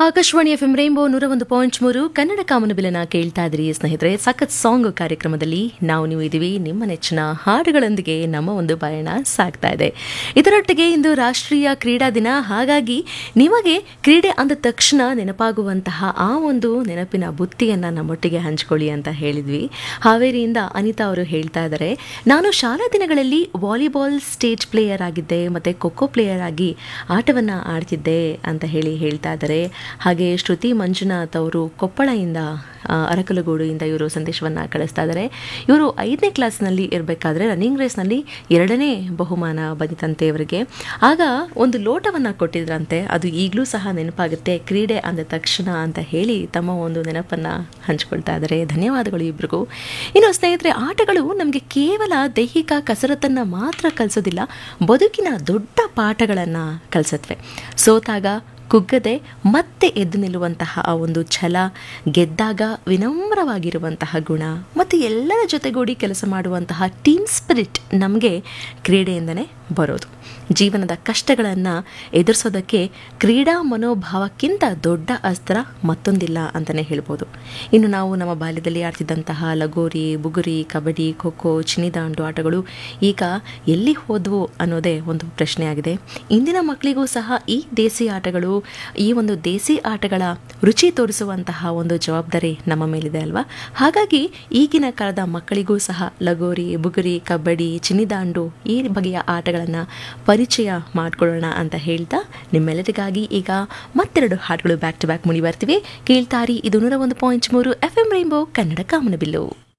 Akashvani F M rainbow ನೂರ ಒಂದು point ಮೂರು ಕನ್ನಡ ಕಾಮನಬಿಲನ ಕೇಳ್ತಾ ಇದ್ರಿ ಸ್ನೇಹಿತರೆ ಸಖತ್ ಸಾಂಗ್ ಕಾರ್ಯಕ್ರಮದಲ್ಲಿ ನಾವು ನೀವು ಇದೀವಿ ನಿಮ್ಮ ನೆಚ್ಚಿನ ಹಾಡುಗಳೊಂದಿಗೆ ನಮ್ಮ ಒಂದು ಪಯಣ ಸಾಗ್ತಾ ಇದೆ ಇದರೊಟ್ಟಿಗೆ ಇಂದು ರಾಷ್ಟ್ರೀಯ ಕ್ರೀಡಾ ದಿನ ಹಾಗಾಗಿ ನಿಮಗೆ ಕ್ರೀಡೆ ಅಂದ ತಕ್ಷಣ ನೆನಪಾಗುವಂತಹ ಆ ಒಂದು ನೆನಪಿನ ಬುತ್ತಿಯನ್ನು ನಮ್ಮೊಟ್ಟಿಗೆ ಹಂಚ್ಕೊಳ್ಳಿ ಅಂತ ಹೇಳಿದ್ವಿ ಹಾವೇರಿಯಿಂದ ಅನಿತಾ ಅವರು ಹೇಳ್ತಾ ಇದ್ದಾರೆ ನಾನು ಶಾಲಾ ದಿನಗಳಲ್ಲಿ ವಾಲಿಬಾಲ್ ಸ್ಟೇಜ್ ಪ್ಲೇಯರ್ ಆಗಿದ್ದೆ ಮತ್ತು ಖೋಖೋ ಪ್ಲೇಯರ್ ಆಗಿ ಆಟವನ್ನು ಆಡ್ತಿದ್ದೆ ಅಂತ ಹೇಳಿ ಹೇಳ್ತಾ ಇದ್ದಾರೆ ಹಾಗೆ ಶ್ರುತಿ ಮಂಜುನಾಥ್ ಅವರು ಕೊಪ್ಪಳದಿಂದ ಆ, ಅರಕಲಗೂಡಿಂದ ಇವರು ಸಂದೇಶವನ್ನು ಕಳಿಸ್ತಾ ಇದ್ದಾರೆ ಇವರು ಐದನೇ ಕ್ಲಾಸ್ನಲ್ಲಿ ಇರಬೇಕಾದ್ರೆ ರನ್ನಿಂಗ್ ರೇಸ್ನಲ್ಲಿ ಎರಡನೇ ಬಹುಮಾನ ಬಂದಿತಂತೆ ಇವರಿಗೆ ಆಗ ಒಂದು ಲೋಟವನ್ನು ಕೊಟ್ಟಿದ್ರಂತೆ ಅದು ಈಗಲೂ ಸಹ ನೆನಪಾಗುತ್ತೆ ಕ್ರೀಡೆ ಅಂದ ತಕ್ಷಣ ಅಂತ ಹೇಳಿ ತಮ್ಮ ಒಂದು ನೆನಪನ್ನು ಹಂಚ್ಕೊಳ್ತಾ ಇದ್ದಾರೆ ಧನ್ಯವಾದಗಳು ಇಬ್ರಿಗೂ ಇನ್ನು ಸ್ನೇಹಿತರೆ ಆಟಗಳು ನಮಗೆ ಕೇವಲ ದೈಹಿಕ ಕಸರತ್ತನ್ನು ಮಾತ್ರ ಕಲಿಸೋದಿಲ್ಲ ಬದುಕಿನ ದೊಡ್ಡ ಪಾಠಗಳನ್ನು ಕಲಿಸತ್ವೆ ಸೋತಾಗ ಕುಗ್ಗದೆ ಮತ್ತೆ ಎದ್ದು ನಿಲ್ಲುವಂತಹ ಆ ಒಂದು ಛಲ ಗೆದ್ದಾಗ ವಿನಮ್ರವಾಗಿರುವಂತಹ ಗುಣ ಮತ್ತು ಎಲ್ಲರ ಜೊತೆಗೂಡಿ ಕೆಲಸ ಮಾಡುವಂತಹ ಟೀಮ್ ಸ್ಪಿರಿಟ್ ನಮಗೆ ಕ್ರೀಡೆಯಿಂದನೇ ಬರೋದು ಜೀವನದ ಕಷ್ಟಗಳನ್ನು ಎದುರಿಸೋದಕ್ಕೆ ಕ್ರೀಡಾ ಮನೋಭಾವಕ್ಕಿಂತ ದೊಡ್ಡ ಅಸ್ತ್ರ ಮತ್ತೊಂದಿಲ್ಲ ಅಂತಲೇ ಹೇಳ್ಬೋದು ಇನ್ನು ನಾವು ನಮ್ಮ ಬಾಲ್ಯದಲ್ಲಿ ಆಡ್ತಿದ್ದಂತಹ ಲಗೋರಿ ಬುಗುರಿ ಕಬಡ್ಡಿ ಖೋ ಖೋ ಚಿನಿದಾಂಡು ಆಟಗಳು ಈಗ ಎಲ್ಲಿ ಹೋದವು ಅನ್ನೋದೇ ಒಂದು ಪ್ರಶ್ನೆಯಾಗಿದೆ ಇಂದಿನ ಮಕ್ಕಳಿಗೂ ಸಹ ಈ ದೇಸಿ ಆಟಗಳು ಈ ಒಂದು ದೇಸಿ ಆಟಗಳ ರುಚಿ ತೋರಿಸುವಂತಹ ಒಂದು ಜವಾಬ್ದಾರಿ ನಮ್ಮ ಮೇಲಿದೆ ಅಲ್ವಾ ಹಾಗಾಗಿ ಈಗಿನ ಕಾಲದ ಮಕ್ಕಳಿಗೂ ಸಹ ಲಗೋರಿ ಬುಗುರಿ ಕಬಡ್ಡಿ ಚಿನಿದಾಂಡು ಈ ಬಗೆಯ ಆಟಗಳನ್ನು ಪರಿಚಯ ಮಾಡಿಕೊಳ್ಳೋಣ ಅಂತ ಹೇಳ್ತಾ ನಿಮ್ಮೆಲ್ಲರಿಗಾಗಿ ಈಗ ಮತ್ತೆರಡು ಹಾಡುಗಳು ಬ್ಯಾಕ್ ಟು ಬ್ಯಾಕ್ ಮುಡಿ ಬರ್ತಿವೆ ಕೇಳ್ತಾರಿ ಇದು ನೂರ ಒಂದು ಪಾಯಿಂಟ್ ಮೂರು ಎಫ್ ಎಂ ರೈನ್ಬೋ ಕನ್ನಡ ಕಾಮನಬಿಲ್ಲು